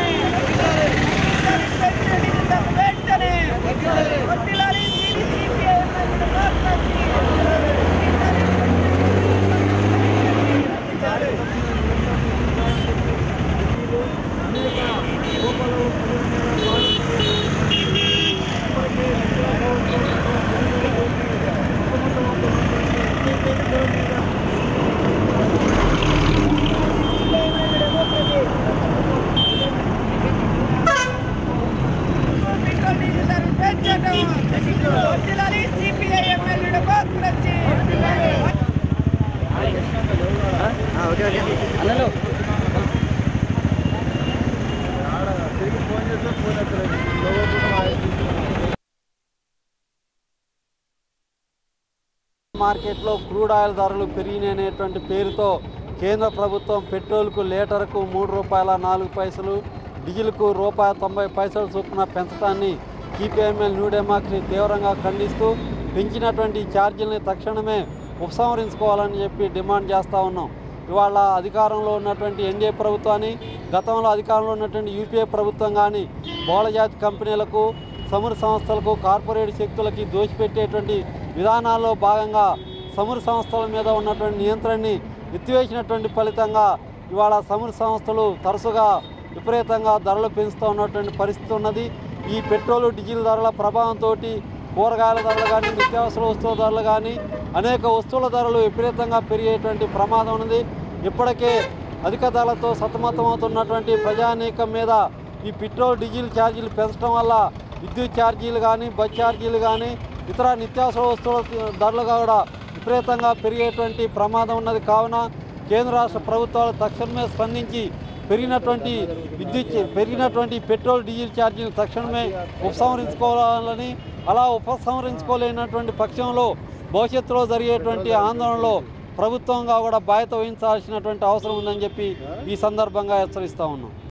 మార్కెట్లో crude oil ధరలు పెరిగిననేటువంటి పేరుతో కేంద్ర ప్రభుత్వం పెట్రోల్కు లీటర్కు మూడు రూపాయల నాలుగు పైసలు డీజిల్కు రూపాయి తొంభై పైసలు చొప్పున పెంచడాన్ని సిపిఎంఎల్ న్యూ డెమోక్రసీ తీవ్రంగా ఖండిస్తూ పెంచినటువంటి ఛార్జీలని తక్షణమే ఉపసంహరించుకోవాలని చెప్పి డిమాండ్ చేస్తూ ఉన్నాం ఇవాళ అధికారంలో ఉన్నటువంటి ఎన్డీఏ ప్రభుత్వాన్ని గతంలో అధికారంలో ఉన్నటువంటి యూపీఏ ప్రభుత్వం కానీ బహుళజాతి కంపెనీలకు చమురు సంస్థలకు కార్పొరేట్ శక్తులకి దోచిపెట్టేటువంటి విధానాల్లో భాగంగా చమురు సంస్థల మీద ఉన్నటువంటి నియంత్రణని ఎత్తివేసినటువంటి ఫలితంగా ఇవాళ చమురు సంస్థలు తరచుగా విపరీతంగా ధరలు పెంచుతూ ఉన్నటువంటి పరిస్థితి ఉన్నది ఈ పెట్రోలు డీజిల్ ధరల ప్రభావంతో కూరగాయల ధరలు కానీ నిత్యావసర వస్తువుల ధరలు కానీ అనేక వస్తువుల ధరలు విపరీతంగా పెరిగేటువంటి ప్రమాదం ఉన్నది ఇప్పటికే అధిక ధరలతో సతమతమవుతున్నటువంటి ప్రజానీకం మీద ఈ పెట్రోల్ డీజిల్ ఛార్జీలు పెంచడం వల్ల విద్యుత్ ఛార్జీలు కానీ బస్ ఛార్జీలు కానీ ఇతర నిత్యావసర వస్తువుల ధరలు కూడా విపరీతంగా పెరిగేటువంటి ప్రమాదం ఉన్నది కావున కేంద్ర రాష్ట్ర ప్రభుత్వాలు తక్షణమే స్పందించి పెరిగినటువంటి విద్యుత్ పెరిగినటువంటి పెట్రోల్ డీజిల్ ఛార్జీలు తక్షణమే ఉపసంహరించుకోవాలని అలా ఉపసంహరించుకోలేనటువంటి పక్షంలో భవిష్యత్తులో జరిగేటువంటి ఆందోళనలో ప్రభుత్వంగా కూడా బాధ్యత వహించాల్సినటువంటి అవసరం ఉందని చెప్పి ఈ సందర్భంగా హెచ్చరిస్తా ఉన్నాం